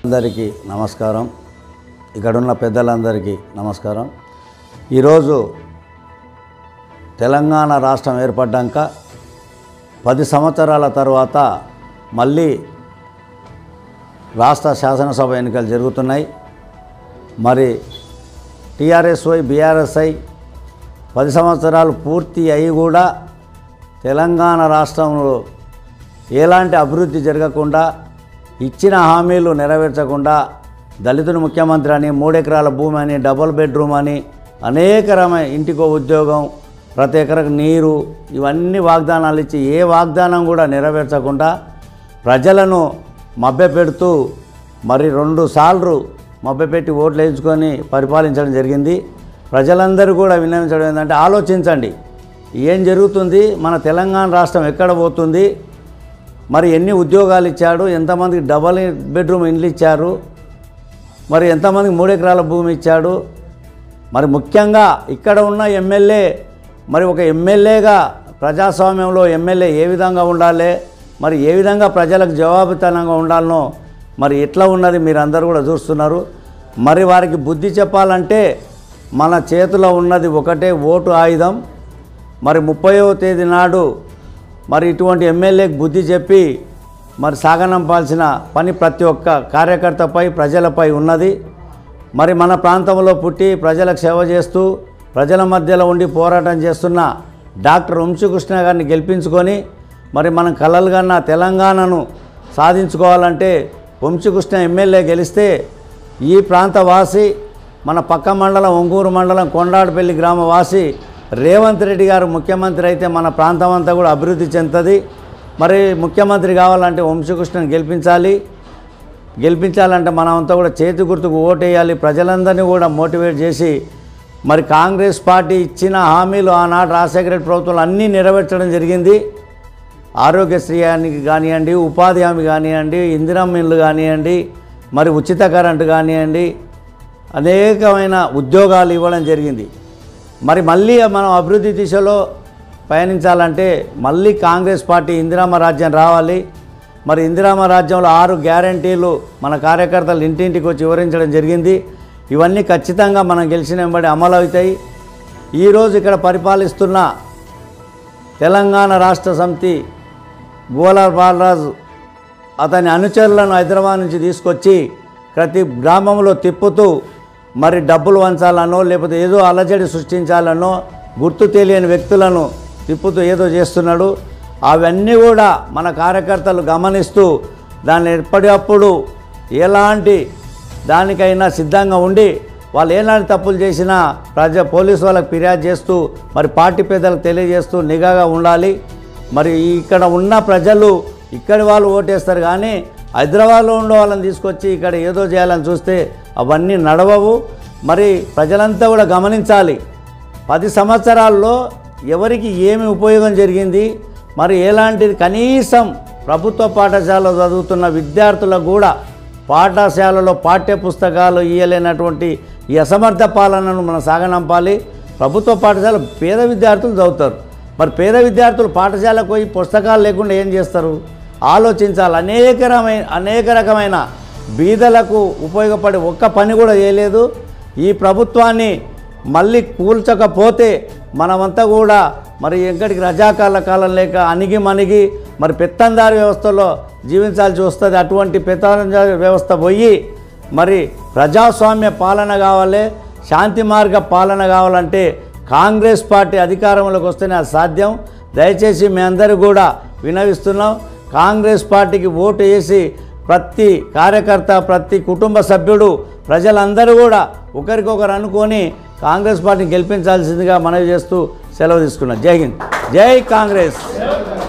అందరికీ నమస్కారం ఇక్కడున్న పెద్దలందరికీ నమస్కారం ఈరోజు తెలంగాణ రాష్ట్రం ఏర్పడ్డాక పది సంవత్సరాల తర్వాత మళ్ళీ రాష్ట్ర శాసనసభ ఎన్నికలు జరుగుతున్నాయి మరి టీఆర్ఎస్వై బీఆర్ఎస్ఐ పది సంవత్సరాలు పూర్తి అయి కూడా తెలంగాణ రాష్ట్రంలో ఎలాంటి అభివృద్ధి జరగకుండా ఇచ్చిన హామీలు నెరవేర్చకుండా దళితుడు ముఖ్యమంత్రి అని మూడెకరాల భూమి అని డబుల్ బెడ్రూమ్ అని అనేక రకమైన ఇంటికో ఉద్యోగం ప్రతి ఎకరకు నీరు ఇవన్నీ వాగ్దానాలు ఇచ్చి ఏ వాగ్దానం కూడా నెరవేర్చకుండా ప్రజలను మభ్యపెడుతూ మరి రెండు సార్లు మభ్యపెట్టి ఓట్లు వేయించుకొని పరిపాలించడం జరిగింది ప్రజలందరూ కూడా విన్నవించడం ఏంటంటే ఆలోచించండి ఏం జరుగుతుంది మన తెలంగాణ రాష్ట్రం ఎక్కడ పోతుంది మరి ఎన్ని ఉద్యోగాలు ఇచ్చాడు ఎంతమందికి డబల్ బెడ్రూమ్ ఇండ్లు ఇచ్చారు మరి ఎంతమందికి మూడు ఎకరాల భూమి ఇచ్చాడు మరి ముఖ్యంగా ఇక్కడ ఉన్న ఎమ్మెల్యే మరి ఒక ఎమ్మెల్యేగా ప్రజాస్వామ్యంలో ఎమ్మెల్యే ఏ విధంగా ఉండాలి మరి ఏ విధంగా ప్రజలకు జవాబుతనంగా ఉండాలనో మరి ఎట్లా ఉన్నది మీరు అందరూ కూడా చూస్తున్నారు మరి వారికి బుద్ధి చెప్పాలంటే మన చేతిలో ఉన్నది ఒకటే ఓటు ఆయుధం మరి ముప్పైవ తేదీ నాడు మరి ఇటువంటి ఎమ్మెల్యేకి బుద్ధి చెప్పి మరి సాగనంపాల్సిన పని ప్రతి ఒక్క కార్యకర్తపై ప్రజలపై ఉన్నది మరి మన ప్రాంతంలో పుట్టి ప్రజలకు సేవ చేస్తూ ప్రజల మధ్యలో ఉండి పోరాటం చేస్తున్న డాక్టర్ వంశీకృష్ణ గారిని గెలిపించుకొని మరి మనం కలలు కన్నా తెలంగాణను సాధించుకోవాలంటే వంశీకృష్ణ ఎమ్మెల్యే గెలిస్తే ఈ ప్రాంత వాసి మన పక్క మండలం ఒంగూరు మండలం కొండాడపల్లి గ్రామ వాసి రేవంత్ రెడ్డి గారు ముఖ్యమంత్రి అయితే మన ప్రాంతం అంతా కూడా అభివృద్ధి చెందుతుంది మరి ముఖ్యమంత్రి కావాలంటే వంశీకృష్ణను గెలిపించాలి గెలిపించాలంటే మనమంతా కూడా చేతి గుర్తుకు ఓటేయాలి ప్రజలందరినీ కూడా మోటివేట్ చేసి మరి కాంగ్రెస్ పార్టీ ఇచ్చిన హామీలు ఆనాడు రాజశేఖర రెడ్డి ప్రభుత్వంలో అన్నీ నెరవేర్చడం జరిగింది ఆరోగ్యశ్రీ అని కానివ్వండి ఉపాధి హామీ కానివ్వండి ఇందిరమ్మ ఇల్లు కానివ్వండి మరి ఉచిత కరెంటు కానివ్వండి అనేకమైన ఉద్యోగాలు ఇవ్వడం జరిగింది మరి మళ్ళీ మనం అభివృద్ధి దిశలో పయనించాలంటే మళ్ళీ కాంగ్రెస్ పార్టీ ఇందిరామ రాజ్యం రావాలి మరి ఇందిరామ రాజ్యంలో ఆరు గ్యారంటీలు మన కార్యకర్తలు ఇంటింటికి వచ్చి వివరించడం జరిగింది ఇవన్నీ ఖచ్చితంగా మనం గెలిచిన వెంబడి అమలు అవుతాయి ఈరోజు ఇక్కడ పరిపాలిస్తున్న తెలంగాణ రాష్ట్ర సమితి గోల బాలరాజు అతని అనుచరులను హైదరాబాద్ నుంచి తీసుకొచ్చి ప్రతి గ్రామంలో తిప్పుతూ మరి డబ్బులు వంచాలనో లేకపోతే ఏదో అలజడి సృష్టించాలనో గుర్తు తెలియని వ్యక్తులను తిప్పుతూ ఏదో చేస్తున్నాడు అవన్నీ కూడా మన కార్యకర్తలు గమనిస్తూ దాన్ని ఎప్పటికప్పుడు ఎలాంటి దానికైనా సిద్ధంగా ఉండి వాళ్ళు ఎలాంటి తప్పులు చేసినా ప్రజ పోలీసు వాళ్ళకి ఫిర్యాదు చేస్తూ మరి పార్టీ పెద్దలకు తెలియజేస్తూ నిఘాగా ఉండాలి మరి ఇక్కడ ఉన్న ప్రజలు ఇక్కడి వాళ్ళు ఓటేస్తారు కానీ హైదరాబాద్లో ఉండే వాళ్ళని తీసుకొచ్చి ఇక్కడ ఏదో చేయాలని చూస్తే అవన్నీ నడవవు మరి ప్రజలంతా కూడా గమనించాలి పది సంవత్సరాల్లో ఎవరికి ఏమి ఉపయోగం జరిగింది మరి ఎలాంటిది కనీసం ప్రభుత్వ పాఠశాలలో చదువుతున్న విద్యార్థులకు కూడా పాఠశాలలో పాఠ్య పుస్తకాలు ఇయ్యలేనటువంటి ఈ అసమర్థ పాలనను మనం సాగనంపాలి ప్రభుత్వ పాఠశాల పేద విద్యార్థులు చదువుతారు మరి పేద విద్యార్థులు పాఠశాలకు పోయి పుస్తకాలు లేకుండా ఏం చేస్తారు ఆలోచించాలి అనేక రకమైన అనేక రకమైన బీదలకు ఉపయోగపడే ఒక్క పని కూడా చేయలేదు ఈ ప్రభుత్వాన్ని మళ్ళీ కూల్చకపోతే మనమంతా కూడా మరి ఎక్కడికి రజాకాల కాలం లేక అణిగి మణిగి మరి పెత్తందారి వ్యవస్థలో జీవించాల్సి వస్తుంది అటువంటి పెత్తందారి వ్యవస్థ పోయి మరి ప్రజాస్వామ్య పాలన కావాలి శాంతి మార్గ పాలన కావాలంటే కాంగ్రెస్ పార్టీ అధికారంలోకి వస్తేనే అది సాధ్యం దయచేసి మీ అందరూ కూడా వినవిస్తున్నాం కాంగ్రెస్ పార్టీకి ఓటు వేసి ప్రతి కార్యకర్త ప్రతి కుటుంబ సభ్యుడు ప్రజలందరూ కూడా ఒకరికొకరు అనుకొని కాంగ్రెస్ పార్టీని గెలిపించాల్సిందిగా మనవి చేస్తూ సెలవు తీసుకున్నాం జై హింద్ జై కాంగ్రెస్